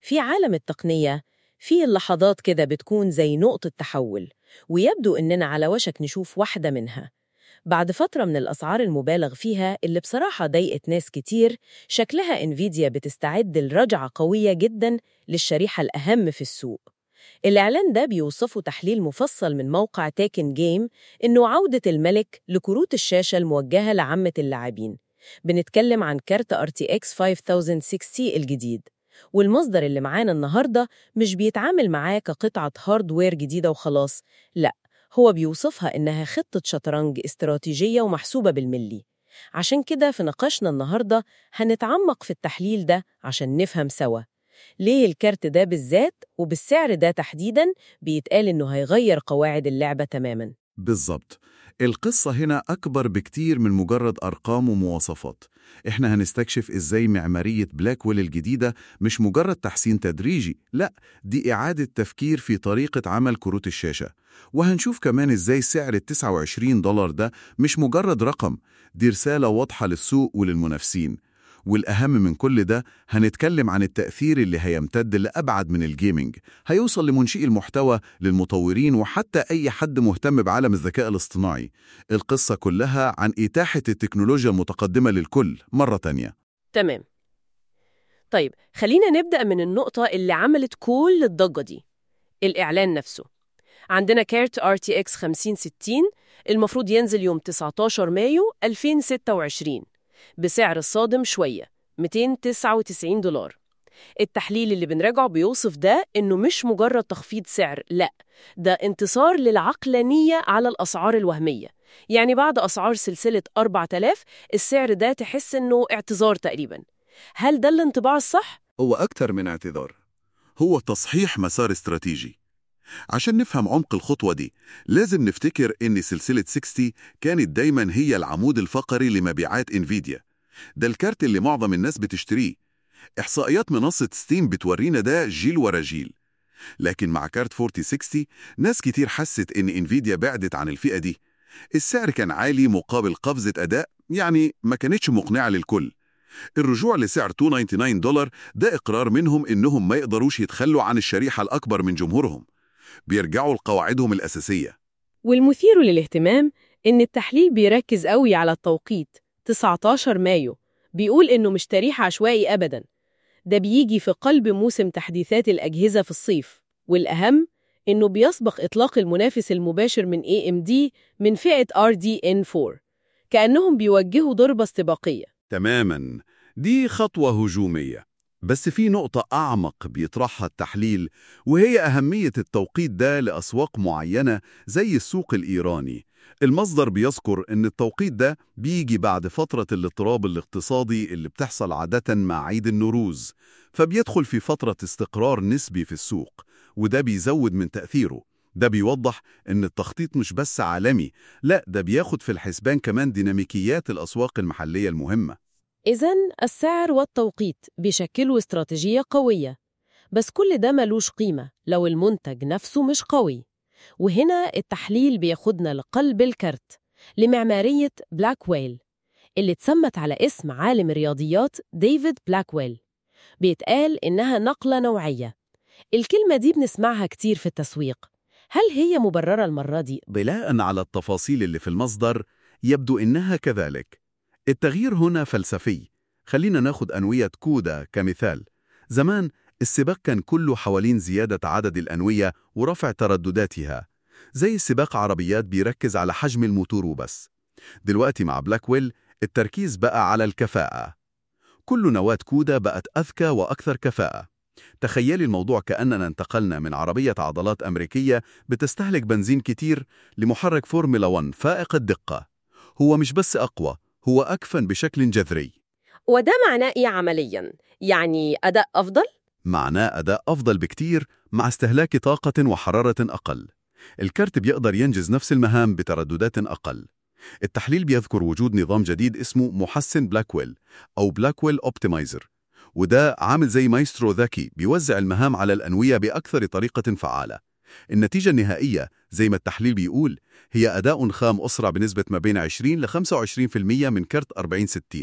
في عالم التقنية في اللحظات كده بتكون زي نقطة تحول ويبدو إننا على وشك نشوف واحدة منها بعد فترة من الأسعار المبالغ فيها اللي بصراحة ضايقت ناس كتير شكلها انفيديا بتستعد لرجعة قوية جدا للشريحة الأهم في السوق الإعلان ده بيوصفه تحليل مفصل من موقع تاكن جيم إنه عودة الملك لكروت الشاشة الموجهة لعامة اللاعبين بنتكلم عن كارت RTX 5060 الجديد والمصدر اللي معانا النهاردة مش بيتعامل معاه كقطعة هاردوير جديدة وخلاص لأ هو بيوصفها إنها خطة شطرنج استراتيجية ومحسوبة بالملي عشان كده في نقاشنا النهاردة هنتعمق في التحليل ده عشان نفهم سوا ليه الكارت ده بالذات وبالسعر ده تحديداً بيتقال إنه هيغير قواعد اللعبة تماماً بالظبط القصة هنا أكبر بكتير من مجرد أرقام ومواصفات إحنا هنستكشف إزاي معمارية بلاكويل الجديدة مش مجرد تحسين تدريجي لا دي إعادة تفكير في طريقة عمل كروت الشاشة وهنشوف كمان إزاي سعر ال 29 دولار ده مش مجرد رقم دي رسالة واضحة للسوق وللمنافسين والأهم من كل ده هنتكلم عن التأثير اللي هيمتد لأبعد من الجيمنج هيوصل لمنشئي المحتوى للمطورين وحتى أي حد مهتم بعالم الذكاء الاصطناعي القصة كلها عن إتاحة التكنولوجيا المتقدمة للكل مرة تانية تمام طيب خلينا نبدأ من النقطة اللي عملت كل الضجة دي الإعلان نفسه عندنا كارت RTX 5060 المفروض ينزل يوم 19 مايو 2026 بسعر الصادم شوية 299 دولار التحليل اللي بنراجعه بيوصف ده إنه مش مجرد تخفيض سعر لأ ده انتصار للعقلانية على الأسعار الوهمية يعني بعد أسعار سلسلة 4000 السعر ده تحس إنه اعتذار تقريبا هل ده الانطباع الصح؟ هو أكتر من اعتذار هو تصحيح مسار استراتيجي عشان نفهم عمق الخطوة دي لازم نفتكر إن سلسلة 60 كانت دايما هي العمود الفقري لمبيعات انفيديا ده الكارت اللي معظم الناس بتشتريه إحصائيات منصة ستيم بتورينا ده جيل ورا جيل لكن مع كارت 4060 ناس كتير حست إن انفيديا بعدت عن الفئة دي السعر كان عالي مقابل قفزة أداء يعني ما كانتش مقنعة للكل الرجوع لسعر 299 دولار ده إقرار منهم إنهم ما يقدروش يتخلوا عن الشريحة الأكبر من جمهورهم بيرجعوا لقواعدهم الأساسية والمثير للاهتمام إن التحليل بيركز قوي على التوقيت 19 مايو بيقول إنه مش تاريخ عشوائي أبداً ده بيجي في قلب موسم تحديثات الأجهزة في الصيف والأهم إنه بيسبق إطلاق المنافس المباشر من AMD من فئة RDN4 كأنهم بيوجهوا ضربة استباقية تماما دي خطوة هجومية بس في نقطة أعمق بيطرحها التحليل وهي أهمية التوقيت ده لأسواق معينة زي السوق الإيراني المصدر بيذكر أن التوقيت ده بيجي بعد فترة الاضطراب الاقتصادي اللي بتحصل عادة مع عيد النوروز فبيدخل في فترة استقرار نسبي في السوق وده بيزود من تأثيره ده بيوضح أن التخطيط مش بس عالمي لا ده بياخد في الحسبان كمان ديناميكيات الأسواق المحلية المهمة إذن السعر والتوقيت بيشكلوا استراتيجية قوية بس كل ده ملوش قيمة لو المنتج نفسه مش قوي وهنا التحليل بياخدنا لقلب الكرت لمعمارية بلاكويل اللي اتسمت على اسم عالم الرياضيات ديفيد بلاكويل بيتقال إنها نقلة نوعية الكلمة دي بنسمعها كتير في التسويق هل هي مبررة المرة دي؟ بناء على التفاصيل اللي في المصدر يبدو إنها كذلك التغيير هنا فلسفي خلينا ناخد أنوية كودا كمثال زمان السباق كان كله حوالين زيادة عدد الأنوية ورفع تردداتها زي سباق عربيات بيركز على حجم الموتور وبس دلوقتي مع بلاكويل التركيز بقى على الكفاءة كل نواة كودا بقت أذكى وأكثر كفاءة تخيلي الموضوع كأننا انتقلنا من عربية عضلات أمريكية بتستهلك بنزين كتير لمحرك فورمولا 1 فائق الدقة هو مش بس أقوى هو أكفن بشكل جذري وده معناه إيه عملياً؟ يعني أداء أفضل؟ معناه أداء أفضل بكتير مع استهلاك طاقة وحرارة أقل الكارت بيقدر ينجز نفس المهام بترددات أقل التحليل بيذكر وجود نظام جديد اسمه محسن بلاكويل أو بلاكويل أوبتمايزر وده عامل زي مايسترو ذكي بيوزع المهام على الأنوية بأكثر طريقة فعالة النتيجة النهائية زي ما التحليل بيقول هي أداء خام أسرع بنسبة ما بين 20 ل 25% من كارت 4060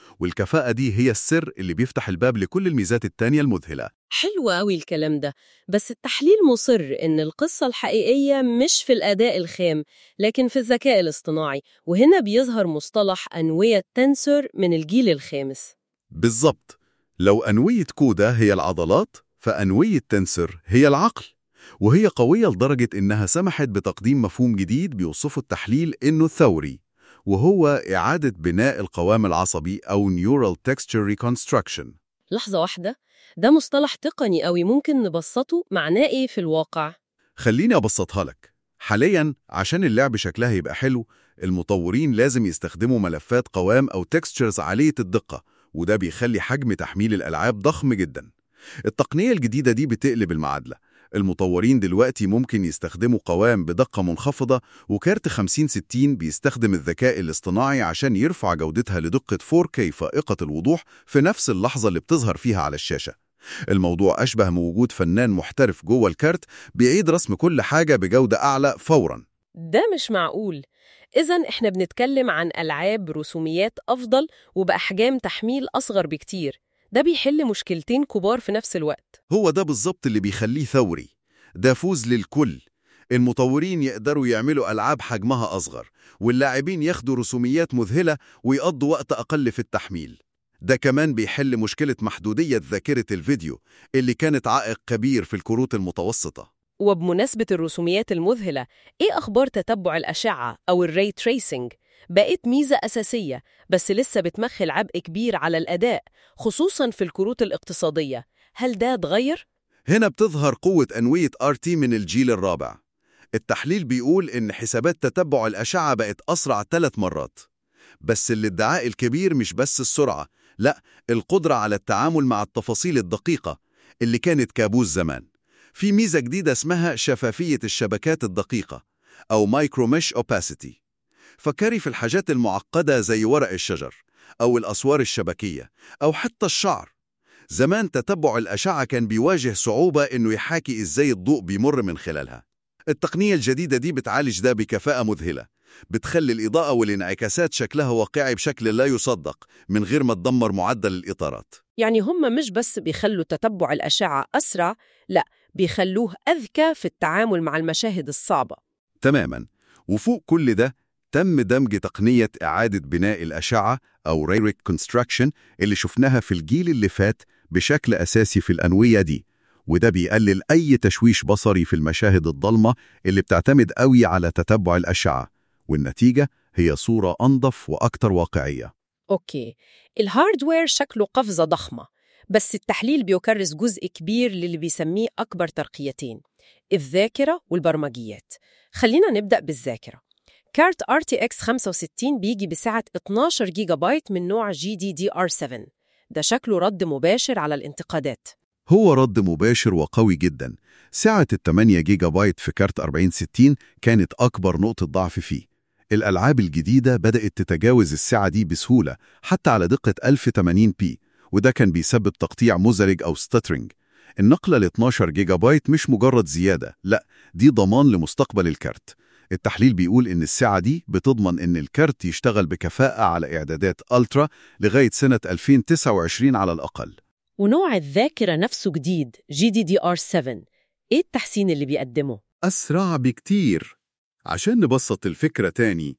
والكفاءة دي هي السر اللي بيفتح الباب لكل الميزات التانية المذهلة حلو قوي الكلام ده بس التحليل مصر إن القصة الحقيقية مش في الأداء الخام لكن في الذكاء الاصطناعي وهنا بيظهر مصطلح أنوية تنسور من الجيل الخامس بالظبط لو أنوية كودا هي العضلات فأنوية تنسر هي العقل وهي قوية لدرجة إنها سمحت بتقديم مفهوم جديد بيوصفه التحليل إنه ثوري وهو إعادة بناء القوام العصبي أو Neural Texture Reconstruction لحظة واحدة ده مصطلح تقني قوي ممكن نبسطه معناه إيه في الواقع؟ خليني أبسطها لك حالياً عشان اللعب شكلها يبقى حلو المطورين لازم يستخدموا ملفات قوام أو textures عالية الدقة وده بيخلي حجم تحميل الألعاب ضخم جداً التقنية الجديدة دي بتقلب المعادلة المطورين دلوقتي ممكن يستخدموا قوام بدقة منخفضة وكارت 5060 بيستخدم الذكاء الاصطناعي عشان يرفع جودتها لدقة 4K فائقة الوضوح في نفس اللحظة اللي بتظهر فيها على الشاشة الموضوع أشبه بوجود فنان محترف جوه الكارت بيعيد رسم كل حاجة بجودة أعلى فوراً ده مش معقول إذا إحنا بنتكلم عن ألعاب رسوميات أفضل وبأحجام تحميل أصغر بكتير ده بيحل مشكلتين كبار في نفس الوقت هو ده بالظبط اللي بيخليه ثوري ده فوز للكل المطورين يقدروا يعملوا ألعاب حجمها أصغر واللاعبين ياخدوا رسوميات مذهلة ويقضوا وقت أقل في التحميل ده كمان بيحل مشكلة محدودية ذاكرة الفيديو اللي كانت عائق كبير في الكروت المتوسطة وبمناسبة الرسوميات المذهلة إيه أخبار تتبع الأشعة أو الري تريسنج؟ بقت ميزة أساسية بس لسه بتمخل عبء كبير على الأداء خصوصاً في الكروت الاقتصادية هل ده اتغير؟ هنا بتظهر قوة أنوية RT من الجيل الرابع التحليل بيقول إن حسابات تتبع الأشعة بقت أسرع ثلاث مرات بس الادعاء الكبير مش بس السرعة لا القدرة على التعامل مع التفاصيل الدقيقة اللي كانت كابوس زمان في ميزة جديدة اسمها شفافية الشبكات الدقيقة أو مايكروميش أوباسيتي فكري في الحاجات المعقدة زي ورق الشجر أو الأسوار الشبكية أو حتى الشعر زمان تتبع الأشعة كان بيواجه صعوبة إنه يحاكي إزاي الضوء بيمر من خلالها التقنية الجديدة دي بتعالج ده بكفاءة مذهلة بتخلي الإضاءة والانعكاسات شكلها واقعي بشكل لا يصدق من غير ما تدمر معدل الإطارات يعني هم مش بس بيخلوا تتبع الأشعة أسرع لا بيخلوه أذكى في التعامل مع المشاهد الصعبة تماما وفوق كل ده تم دمج تقنية إعادة بناء الأشعة أو ريريك كونستراكشن اللي شفناها في الجيل اللي فات بشكل أساسي في الأنوية دي وده بيقلل أي تشويش بصري في المشاهد الضلمة اللي بتعتمد قوي على تتبع الأشعة والنتيجة هي صورة أنظف وأكثر واقعية أوكي الهاردوير شكله قفزة ضخمة بس التحليل بيكرس جزء كبير للي بيسميه أكبر ترقيتين الذاكرة والبرمجيات خلينا نبدأ بالذاكرة كارت RTX 65 بيجي بسعة 12 جيجا بايت من نوع GDDR7 ده شكله رد مباشر على الانتقادات هو رد مباشر وقوي جدا سعة ال 8 جيجا بايت في كارت 4060 كانت أكبر نقطة ضعف فيه الألعاب الجديدة بدأت تتجاوز السعة دي بسهولة حتى على دقة 1080p وده كان بيسبب تقطيع مزعج أو ستاترينج النقلة ل 12 جيجا بايت مش مجرد زيادة لا دي ضمان لمستقبل الكارت التحليل بيقول إن السعة دي بتضمن إن الكارت يشتغل بكفاءة على إعدادات ألترا لغاية سنة 2029 على الأقل ونوع الذاكرة نفسه جديد GDDR7 إيه التحسين اللي بيقدمه؟ أسرع بكتير عشان نبسط الفكرة تاني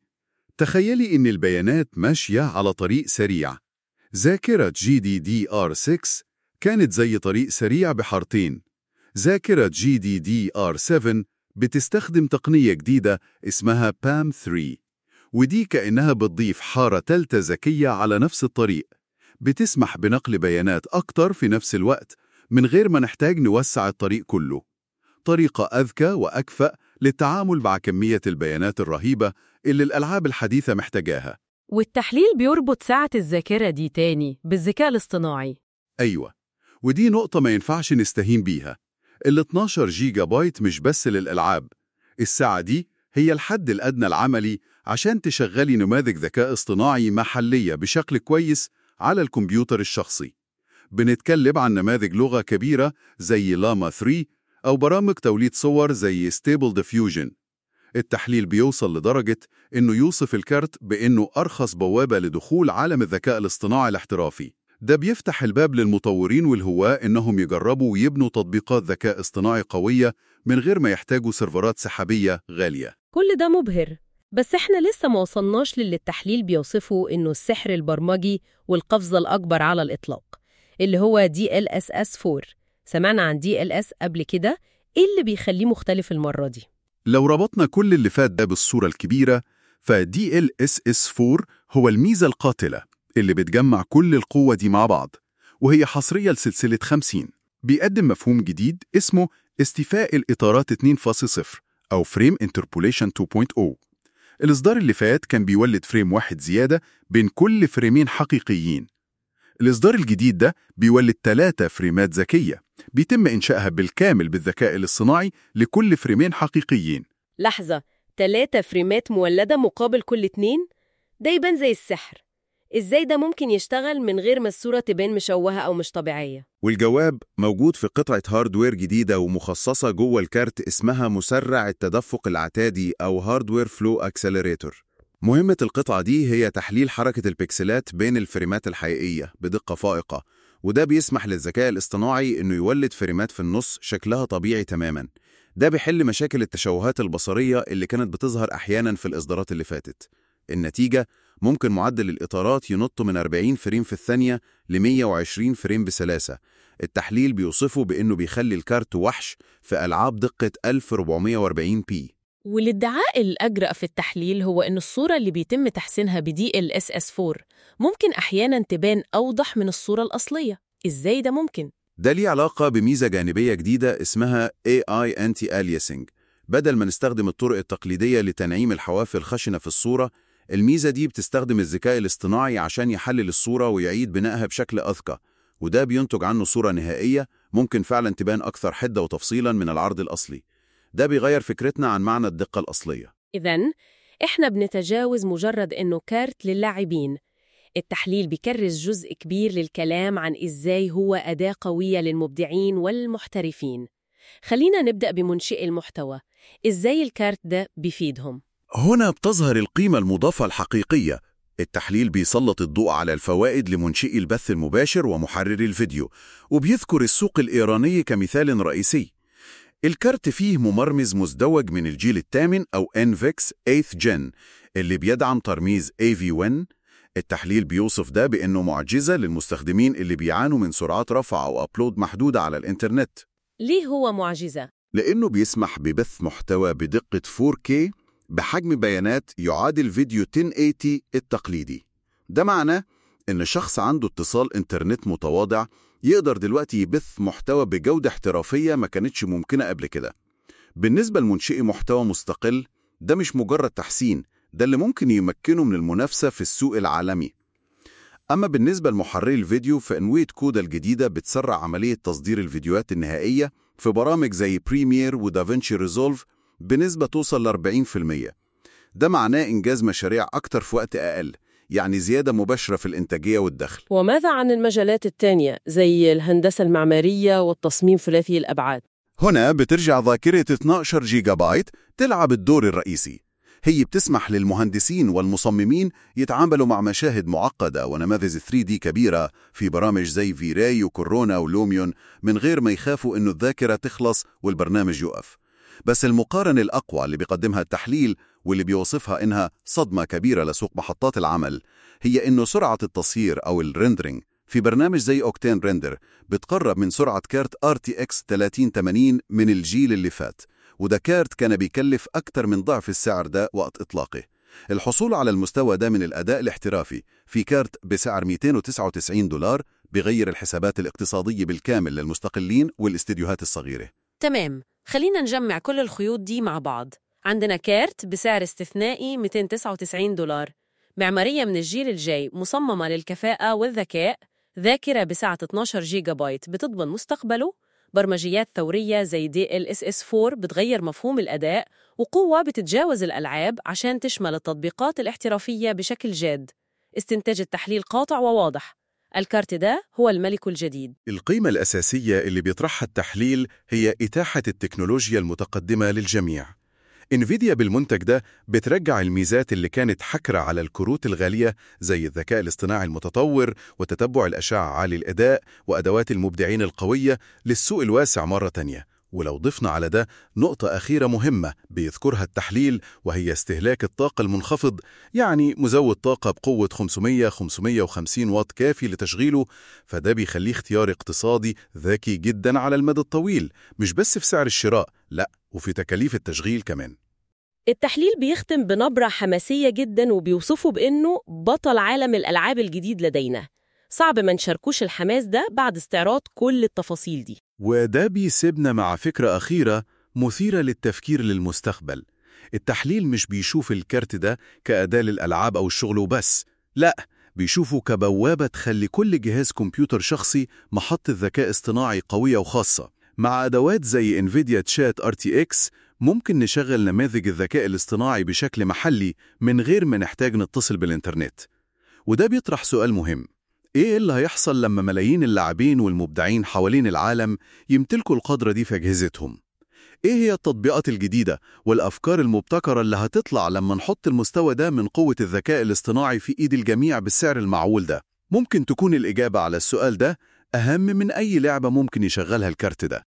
تخيلي إن البيانات ماشية على طريق سريع ذاكرة GDDR6 كانت زي طريق سريع بحارتين ذاكرة GDDR7 بتستخدم تقنية جديدة اسمها PAM3 ودي كأنها بتضيف حارة تالتة ذكية على نفس الطريق بتسمح بنقل بيانات أكتر في نفس الوقت من غير ما نحتاج نوسع الطريق كله طريقة أذكى وأكفأ للتعامل مع كمية البيانات الرهيبة اللي الألعاب الحديثة محتاجاها والتحليل بيربط سعة الذاكرة دي تاني بالذكاء الاصطناعي أيوة ودي نقطة ما ينفعش نستهين بيها ال 12 جيجا بايت مش بس للألعاب الساعة دي هي الحد الأدنى العملي عشان تشغلي نماذج ذكاء اصطناعي محلية بشكل كويس على الكمبيوتر الشخصي بنتكلم عن نماذج لغة كبيرة زي لاما 3 أو برامج توليد صور زي Stable Diffusion التحليل بيوصل لدرجة إنه يوصف الكارت بإنه أرخص بوابة لدخول عالم الذكاء الاصطناعي الاحترافي ده بيفتح الباب للمطورين والهواة إنهم يجربوا ويبنوا تطبيقات ذكاء اصطناعي قوية من غير ما يحتاجوا سيرفرات سحابية غالية كل ده مبهر بس احنا لسه ما وصلناش للي التحليل بيوصفه انه السحر البرمجي والقفزة الأكبر على الإطلاق اللي هو DLSS4 سمعنا عن DLS قبل كده ايه اللي بيخليه مختلف المرة دي؟ لو ربطنا كل اللي فات ده بالصورة الكبيرة فDLSS4 هو الميزة القاتلة اللي بتجمع كل القوة دي مع بعض وهي حصرية لسلسلة 50 بيقدم مفهوم جديد اسمه استيفاء الإطارات 2.0 أو Frame Interpolation 2.0 الإصدار اللي فات كان بيولد فريم واحد زيادة بين كل فريمين حقيقيين الإصدار الجديد ده بيولد ثلاثة فريمات ذكية بيتم إنشائها بالكامل بالذكاء الاصطناعي لكل فريمين حقيقيين لحظة تلاتة فريمات مولدة مقابل كل اتنين؟ ده يبان زي السحر ازاي ده ممكن يشتغل من غير ما الصورة تبان مشوهة أو مش طبيعية؟ والجواب موجود في قطعة هاردوير جديدة ومخصصة جوه الكارت اسمها مسرع التدفق العتادي أو هاردوير فلو أكسلريتور مهمة القطعة دي هي تحليل حركة البكسلات بين الفريمات الحقيقية بدقة فائقة وده بيسمح للذكاء الاصطناعي إنه يولد فريمات في النص شكلها طبيعي تماماً ده بيحل مشاكل التشوهات البصرية اللي كانت بتظهر أحياناً في الإصدارات اللي فاتت النتيجة ممكن معدل الإطارات ينط من 40 فريم في الثانية ل 120 فريم بسلاسة التحليل بيوصفه بأنه بيخلي الكارت وحش في ألعاب دقة 1440 بي والادعاء الأجرأ في التحليل هو إن الصورة اللي بيتم تحسينها ب DLSS4 ممكن أحياناً تبان أوضح من الصورة الأصلية إزاي ده ممكن؟ ده ليه علاقة بميزة جانبية جديدة اسمها AI Anti-Aliasing بدل ما نستخدم الطرق التقليدية لتنعيم الحواف الخشنة في الصورة الميزة دي بتستخدم الذكاء الاصطناعي عشان يحلل الصورة ويعيد بنائها بشكل أذكى وده بينتج عنه صورة نهائية ممكن فعلا تبان أكثر حدة وتفصيلا من العرض الأصلي ده بيغير فكرتنا عن معنى الدقة الأصلية إذن إحنا بنتجاوز مجرد إنه كارت للاعبين التحليل بيكرس جزء كبير للكلام عن إزاي هو أداة قوية للمبدعين والمحترفين خلينا نبدأ بمنشئ المحتوى إزاي الكارت ده بيفيدهم هنا بتظهر القيمة المضافة الحقيقية التحليل بيسلط الضوء على الفوائد لمنشئي البث المباشر ومحرري الفيديو وبيذكر السوق الإيراني كمثال رئيسي الكارت فيه ممرمز مزدوج من الجيل الثامن أو NVIX 8th Gen اللي بيدعم ترميز AV1 التحليل بيوصف ده بأنه معجزة للمستخدمين اللي بيعانوا من سرعات رفع أو أبلود محدودة على الإنترنت ليه هو معجزة؟ لأنه بيسمح ببث محتوى بدقة 4K بحجم بيانات يعادل فيديو 1080 التقليدي ده معناه إن شخص عنده اتصال إنترنت متواضع يقدر دلوقتي يبث محتوى بجودة احترافية ما كانتش ممكنة قبل كده بالنسبة لمنشئي محتوى مستقل ده مش مجرد تحسين ده اللي ممكن يمكنه من المنافسة في السوق العالمي أما بالنسبة لمحرري الفيديو فإنوية كودا الجديدة بتسرع عملية تصدير الفيديوهات النهائية في برامج زي بريمير ودافنشي ريزولف بنسبة توصل ل 40% ده معناه إنجاز مشاريع أكتر في وقت أقل يعني زيادة مباشرة في الإنتاجية والدخل وماذا عن المجالات التانية زي الهندسة المعمارية والتصميم ثلاثي الأبعاد؟ هنا بترجع ذاكرة 12 جيجا بايت تلعب الدور الرئيسي هي بتسمح للمهندسين والمصممين يتعاملوا مع مشاهد معقدة ونماذج 3D كبيرة في برامج زي فيراي وكورونا ولوميون من غير ما يخافوا إنه الذاكرة تخلص والبرنامج يقف بس المقارنة الأقوى اللي بيقدمها التحليل واللي بيوصفها إنها صدمة كبيرة لسوق محطات العمل هي إنه سرعة التصهير أو الريندرينج في برنامج زي أوكتين ريندر بتقرب من سرعة كارت RTX 3080 من الجيل اللي فات وده كارت كان بيكلف أكتر من ضعف السعر ده وقت إطلاقه الحصول على المستوى ده من الأداء الاحترافي في كارت بسعر 299 دولار بغير الحسابات الاقتصادية بالكامل للمستقلين والاستديوهات الصغيرة تمام خلينا نجمع كل الخيوط دي مع بعض عندنا كارت بسعر استثنائي 299 دولار معمارية من الجيل الجاي مصممة للكفاءة والذكاء ذاكرة بسعة 12 جيجا بايت بتضمن مستقبله برمجيات ثورية زي DLSS4 بتغير مفهوم الأداء وقوة بتتجاوز الألعاب عشان تشمل التطبيقات الاحترافية بشكل جاد استنتاج التحليل قاطع وواضح الكارت ده هو الملك الجديد القيمة الأساسية اللي بيطرحها التحليل هي إتاحة التكنولوجيا المتقدمة للجميع انفيديا بالمنتج ده بترجع الميزات اللي كانت حكرة على الكروت الغالية زي الذكاء الاصطناعي المتطور وتتبع الأشعة عالي الأداء وأدوات المبدعين القوية للسوق الواسع مرة تانية ولو ضفنا على ده نقطة أخيرة مهمة بيذكرها التحليل وهي استهلاك الطاقة المنخفض يعني مزود طاقة بقوة 500-550 واط كافي لتشغيله فده بيخليه اختيار اقتصادي ذكي جدا على المدى الطويل مش بس في سعر الشراء لا وفي تكاليف التشغيل كمان التحليل بيختم بنبرة حماسية جدا وبيوصفه بأنه بطل عالم الألعاب الجديد لدينا صعب ما نشاركوش الحماس ده بعد استعراض كل التفاصيل دي وده بيسيبنا مع فكرة أخيرة مثيرة للتفكير للمستقبل التحليل مش بيشوف الكارت ده كأداة للألعاب أو الشغل وبس لا بيشوفه كبوابة تخلي كل جهاز كمبيوتر شخصي محطة ذكاء اصطناعي قوية وخاصة مع أدوات زي انفيديا تشات RTX ممكن نشغل نماذج الذكاء الاصطناعي بشكل محلي من غير ما نحتاج نتصل بالإنترنت وده بيطرح سؤال مهم إيه اللي هيحصل لما ملايين اللاعبين والمبدعين حوالين العالم يمتلكوا القدرة دي في أجهزتهم؟ إيه هي التطبيقات الجديدة والأفكار المبتكرة اللي هتطلع لما نحط المستوى ده من قوة الذكاء الاصطناعي في إيد الجميع بالسعر المعقول ده؟ ممكن تكون الإجابة على السؤال ده أهم من أي لعبة ممكن يشغلها الكارت ده